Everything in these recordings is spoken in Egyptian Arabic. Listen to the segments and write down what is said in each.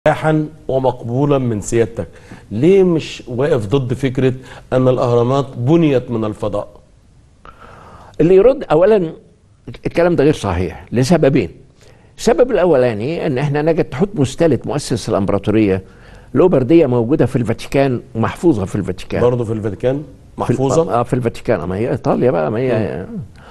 متاحا ومقبولا من سيادتك ليه مش واقف ضد فكرة أن الأهرامات بنيت من الفضاء اللي يرد اولا الكلام ده غير صحيح لسببين السبب الاولاني ان احنا نجد تحتمس ثالث مؤسس الامبراطوريه له برديه موجوده في الفاتيكان ومحفوظه في الفاتيكان برضه في الفاتيكان في محفوظة اه في الفاتيكان ما هي ايطاليا بقى ما هي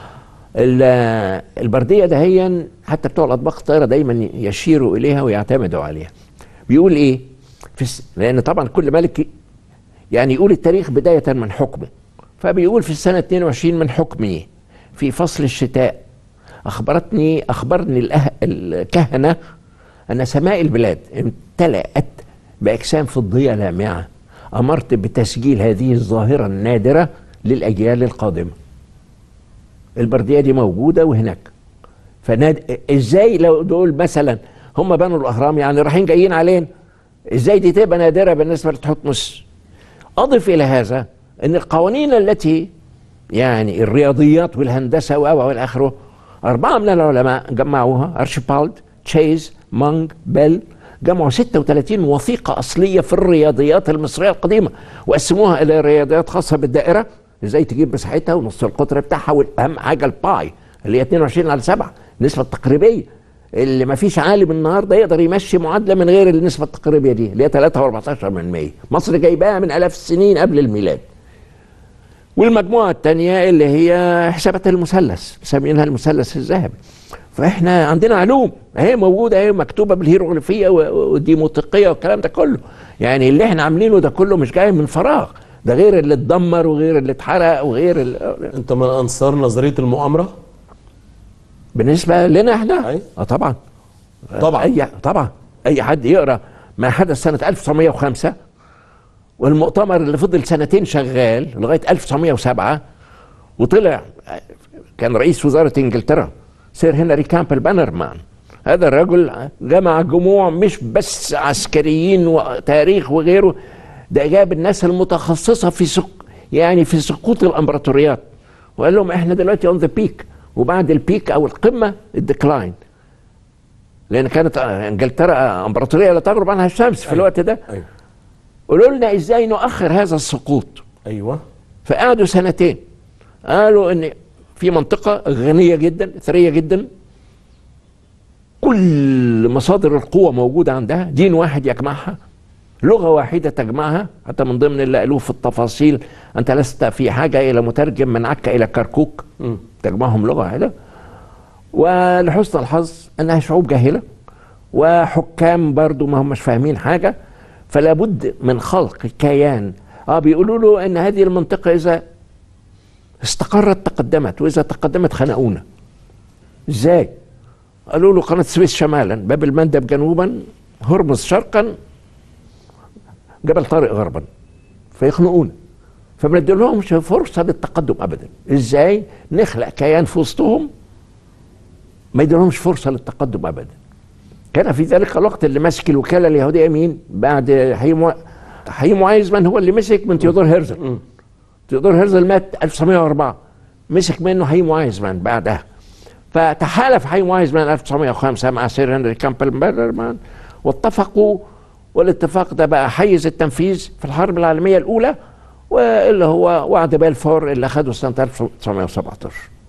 ال- البرديه دهيا حتى بتوع الاطباق الطايره دايما يشيروا اليها ويعتمدوا عليها بيقول ايه في الس... لان طبعا كل ملك يعني يقول التاريخ بدايه من حكمه فبيقول في السنه 22 من حكمي في فصل الشتاء اخبرتني اخبرني الأه... الكهنه ان سماء البلاد امتلأت باجسام فضيه لامعه امرت بتسجيل هذه الظاهره النادره للاجيال القادمه البرديه دي موجوده وهناك فناد ازاي لو دول مثلا هم بنوا الاهرام يعني رايحين جايين علينا ازاي دي تبقى نادره بالنسبه لتحتمس اضف الى هذا ان القوانين التي يعني الرياضيات والهندسه و والى اخره اربعه من العلماء جمعوها ارشيبالد تشيز مانج بيل جمعوا 36 وثيقه اصليه في الرياضيات المصريه القديمه وقسموها الى رياضيات خاصه بالدائره ازاي تجيب مساحتها ونص القطر بتاعها واهم حاجه الباي اللي هي 22 على 7 النسبه التقريبيه اللي ما فيش عالم النهارده يقدر يمشي معادله من غير النسبه التقريبيه دي اللي هي 3 و14 من 100 مصر جايباها من الاف السنين قبل الميلاد والمجموعه الثانيه اللي هي حسابات المثلث مسمينها المثلث الذهبي فاحنا عندنا علوم اهي موجوده اهي مكتوبه بالهيروغليفيه و- والديموطيقيه والكلام ده كله يعني اللي احنا عاملينه ده كله مش جاي من فراغ ده غير اللي اتدمر وغير اللي اتحرق وغير اللي أنت من أنصار نظرية المؤامرة بالنسبه لنا احنا أي. اه طبعا طبعا. اي طبعا اي حد يقرا ما حدث سنه 1905 والمؤتمر اللي فضل سنتين شغال لغايه 1907 وطلع كان رئيس وزاره انجلترا سير هنري كامبل بانرمان هذا الرجل جمع جموع مش بس عسكريين وتاريخ وغيره ده جاب الناس المتخصصه في سق يعني في سقوط الامبراطوريات وقال لهم احنا دلوقتي اون ذا بيك وبعد البيك او القمه الديكلاين لان كانت انجلترا امبراطوريه لا تغرب عنها الشمس في الوقت ده أيوه قولوا لنا ازاي نؤخر هذا السقوط أيوه فقعدوا سنتين قالوا ان في منطقة غنية جدا ثرية جدا كل مصادر القوة موجودة عندها دين واحد يجمعها لغة واحدة تجمعها حتى من ضمن اللي قالوه في التفاصيل أنت لست في حاجة إلى مترجم من عكا إلى كركوك مم. تجمعهم لغة واحدة ولحسن الحظ أنها شعوب جاهلة وحكام برضو ما همش فاهمين حاجة فلا بد من خلق كيان اه بيقولوا له ان هذه المنطقة اذا استقرت تقدمت واذا تقدمت خنقونا ازاي قالوا له قناة السويس شمالا باب المندب جنوبا هرمز شرقا جبل طارق غربا فيخنقونا فما نديلهمش فرصة للتقدم ابدا ازاي نخلق كيان في وسطهم ما يديلهمش فرصة للتقدم ابدا كان في ذلك الوقت اللي ماسك الوكالة اليهودية مين بعد حيم حيم وايزمان هو اللي مسك من تيودور هيرزل تيودور هيرزل مات 1904 مسك منه حيم وايزمان بعدها فتحالف حيم وايزمان 1905 مع سير هنري كامبل بيرمان واتفقوا والاتفاق ده بقى حيز التنفيذ في الحرب العالمية الأولى واللي هو وعد بلفور اللي أخده سنة 1917